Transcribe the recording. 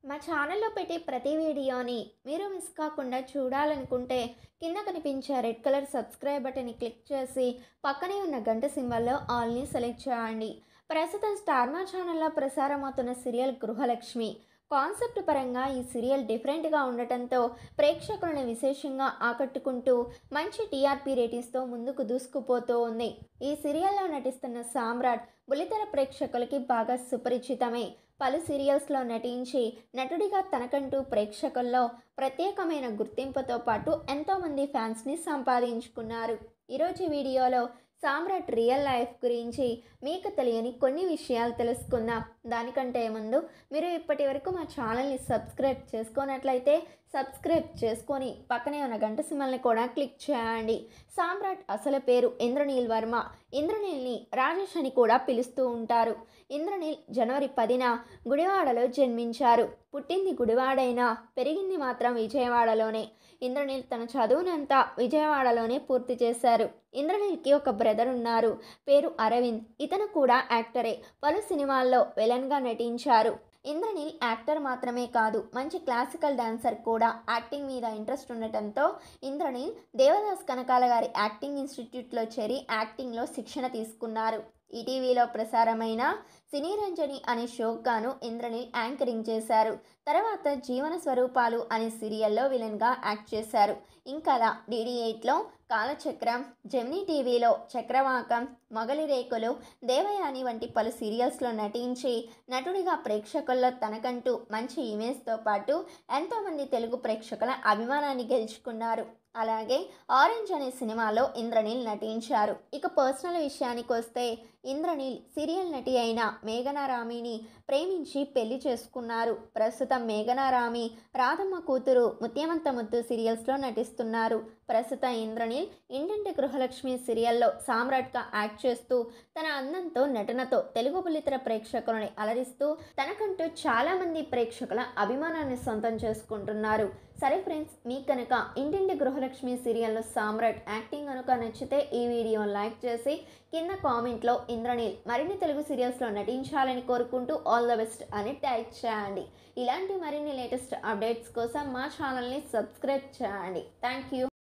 మా ఛానల్లో పెట్టే ప్రతి వీడియోని మీరు మిస్ కాకుండా చూడాలనుకుంటే కింద కనిపించే రెడ్ కలర్ సబ్స్క్రైబ్ బటన్ని క్లిక్ చేసి పక్కనే ఉన్న గంట సింబల్లో ఆల్ని సెలెక్ట్ చేయండి ప్రస్తుతం స్టార్ మా ఛానల్లో ప్రసారమవుతున్న సీరియల్ గృహలక్ష్మి కాన్సెప్ట్ పరంగా ఈ సీరియల్ డిఫరెంట్గా ఉండటంతో ప్రేక్షకులను విశేషంగా ఆకట్టుకుంటూ మంచి టీఆర్పీ రేటింగ్స్తో ముందుకు దూసుకుపోతూ ఉంది ఈ సీరియల్లో నటిస్తున్న సామ్రాట్ బులితెర ప్రేక్షకులకి బాగా సుపరిచితమే పలు సీరియల్స్లో నటించి నటుడిగా తనకంటూ ప్రేక్షకుల్లో ప్రత్యేకమైన గుర్తింపుతో పాటు ఎంతోమంది ఫ్యాన్స్ని సంపాదించుకున్నారు ఈరోజు వీడియోలో సామ్రాట్ రియల్ లైఫ్ గురించి మీకు తెలియని కొన్ని విషయాలు తెలుసుకుందాం దానికంటే ముందు మీరు ఇప్పటి వరకు మా ఛానల్ని సబ్స్క్రైబ్ చేసుకున్నట్లయితే సబ్స్క్రైబ్ చేసుకొని పక్కనే ఉన్న గంట సింబల్ని కూడా క్లిక్ చేయండి సామ్రాట్ అసలు పేరు ఇంద్రనీల్ వర్మ ఇంద్రనీల్ని రాజేష్ అని కూడా పిలుస్తూ ఉంటారు ఇంద్రనీల్ జనవరి పదిన గుడివాడలో జన్మించారు పుట్టింది గుడివాడైనా పెరిగింది మాత్రం విజయవాడలోనే ఇంద్రనీల్ తన చదువునంతా విజయవాడలోనే పూర్తి చేశారు ఇంద్రనీల్కి ఒక బ్రదర్ ఉన్నారు పేరు అరవింద్ ఇతను కూడా యాక్టరే పలు సినిమాల్లో విలన్గా నటించారు ఇంద్రనీల్ యాక్టర్ మాత్రమే కాదు మంచి క్లాసికల్ డాన్సర్ కూడా యాక్టింగ్ మీద ఇంట్రెస్ట్ ఉండటంతో ఇంద్రనీల్ దేవదాస్ కనకాల గారి యాక్టింగ్ ఇన్స్టిట్యూట్లో చేరి యాక్టింగ్లో శిక్షణ తీసుకున్నారు ఈటీవీలో ప్రసారమైన సినీ రంజని అనే షోకు గాను ఇంద్రనీల్ యాంకరింగ్ చేశారు తర్వాత జీవన స్వరూపాలు అనే సీరియల్లో విలన్గా యాక్ట్ చేశారు ఇంకా డిడి ఎయిట్లో కాలచక్రం జెమినీ టీవీలో చక్రవాకం మొగలి రేకులు దేవయాని వంటి పలు సీరియల్స్లో నటించి నటుడిగా ప్రేక్షకుల్లో తనకంటూ మంచి ఇమేజ్తో పాటు ఎంతోమంది తెలుగు ప్రేక్షకుల అభిమానాన్ని గెలుచుకున్నారు అలాగే ఆరెంజ్ అనే సినిమాలో ఇంద్రనీల్ నటించారు ఇక పర్సనల్ విషయానికి వస్తే ఇంద్రనీల్ సీరియల్ నటి అయిన మేఘనారామిని ప్రేమించి పెళ్లి చేసుకున్నారు ప్రస్తుతం మేఘనారామి రాధమ్మ కూతురు ముత్యమంత ముద్దు సీరియల్స్లో నటిస్తున్నారు ప్రస్తుతం ఇంద్రనీల్ ఇంటింటి గృహలక్ష్మి సీరియల్లో సామ్రాట్గా యాక్ట్ చేస్తూ తన అందంతో నటనతో తెలుగు బుల్లితెర ప్రేక్షకులని అలరిస్తూ తనకంటూ చాలామంది ప్రేక్షకుల అభిమానాన్ని సొంతం చేసుకుంటున్నారు సరే ఫ్రెండ్స్ మీకు కనుక ఇంటింటి గృహలక్ష్మి సీరియల్లో సామ్రాట్ యాక్టింగ్ కనుక నచ్చితే ఈ వీడియో లైక్ చేసి కింద కామెంట్లో ఇంద్రనీల్ మరిన్ని తెలుగు సీరియల్స్లో నటించాలని కోరుకుంటూ ఆల్ ద బెస్ట్ అని టైప్ చేయండి ఇలాంటి మరిన్ని లేటెస్ట్ అప్డేట్స్ కోసం మా ఛానల్ని సబ్స్క్రైబ్ చేయండి థ్యాంక్ యూ